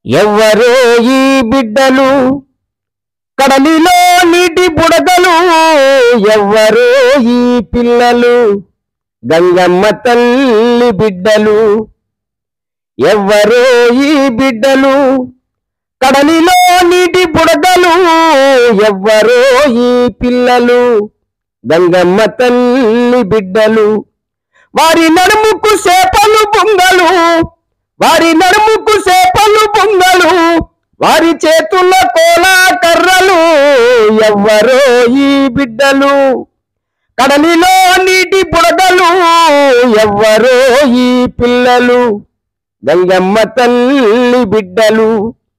ఎవ్వరో ఈ బిడ్డలు కడలిలో నీటి బుడగలు ఎవ్వరో ఈ పిల్లలు గంగమ్మ తల్లి బిడ్డలు ఎవ్వరో ఈ బిడ్డలు కడలిలో నీటి బుడగలు ఎవ్వరో ఈ పిల్లలు గంగమ్మ తల్లి బిడ్డలు వారి నడుముకు సేపలు పొంగలు వారి నడుముకు సేపలు పొంగలు వారి చేతుల్లో కోలా కర్రలు ఎవ్వరో ఈ బిడ్డలు కడలిలో నీటి బుడగలు ఎవ్వరో ఈ పిల్లలు గంగమ్మ తల్లి బిడ్డలు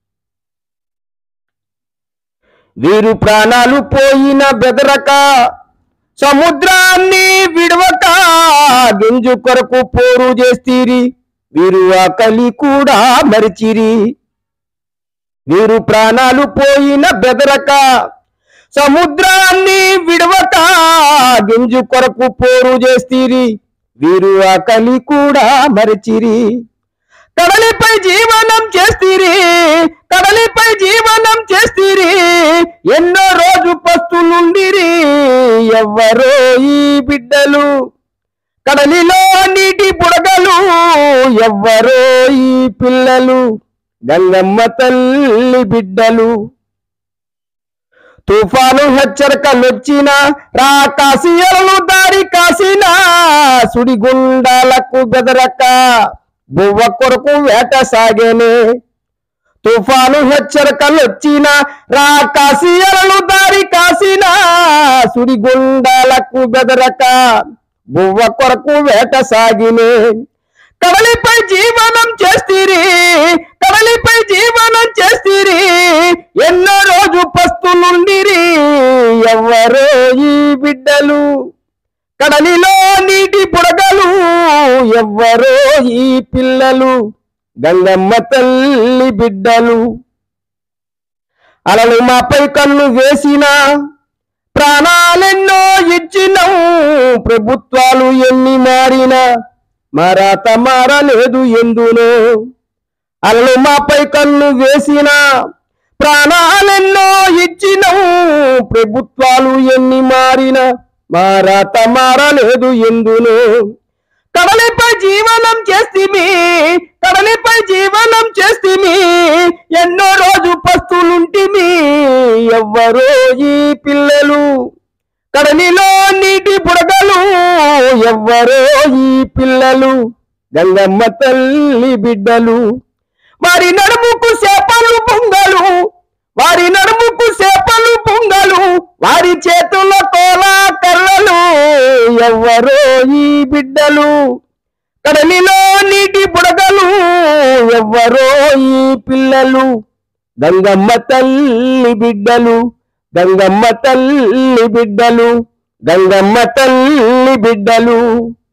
వీరు ప్రాణాలు పోయిన బెదరక సముద్రాన్ని విడవక గింజు కొరకు పోరు చేస్తీరి వీరు ఆకలి కూడా మరిచిరి వీరు ప్రాణాలు పోయిన బెదరక సముద్రాన్ని విడవక గింజు కొరకు పోరు చేస్తీరి వీరు ఆకలి కూడా మరిచిరి కడలిపై జీవనం చేస్తీరి కడలిపై జీవనం చేస్తీరి ఎన్నో రోజు పస్తులుండిరి ఎవ్వరో ఈ బిడ్డలు కడలిలో నీటి బుడగలు ఎవ్వరో ఈ పిల్లలు గంగమ్మ తల్లి బిడ్డలు తుఫాను హెచ్చరికలొచ్చిన రా కాశీయలను దారి కాసిన సుడిగుండాలకు బెదరక బువ్వ కొరకు వేట సాగేనే తుఫాను హెచ్చరికలొచ్చిన రా కాశీయలను దారి కాసిన సుడిగుండాలకు బెదరక బువ్వ కొరకు వేట సాగినే కడలిపై జీవనం చేస్తీరి కడలిపై జీవనం చేస్తీరి ఎన్నో రోజు పస్తులుండిరి ఎవ్వరో ఈ బిడ్డలు కడలిలో నీటి బుడగలు ఎవ్వరో ఈ పిల్లలు గంగమ్మ తల్లి బిడ్డలు అలలు మాపై కన్ను వేసిన ప్రాణాలెన్నో ఇచ్చినం ప్రభుత్వాలు ఎన్ని మారినా మారాత మారలేదు ఎందులో అలలు మాపై కన్ను వేసిన ప్రాణాలెన్నో ఇచ్చినం ప్రభుత్వాలు ఎన్ని మారిన మారాత మారలేదు ఎందులో కడలిపై జీవనం చేస్తిమి కడలిపై జీవనం చేస్తిమి ఎన్నో రోజు పస్తులుంటిమి ఎవ్వరో ఈ పిల్లలు కడలిలో నీటి బుడగలు ఎవ్వరో ఈ పిల్లలు గంగమ్మ తల్లి బిడ్డలు వారి నడుముకు చేపలు పొంగలు వారి నడుముకు చేపలు పొంగలు వారి చేతుల్లో కోలా కర్రలు ఎవ్వరో ఈ బిడ్డలు కడలిలో నీటి బుడగలు ఎవ్వరో ఈ పిల్లలు గంగమ్మ తల్లి బిడ్డలు గంగమ్మ తల్లి బిడ్డలు గంగమ్మ తల్లి బిడ్డలు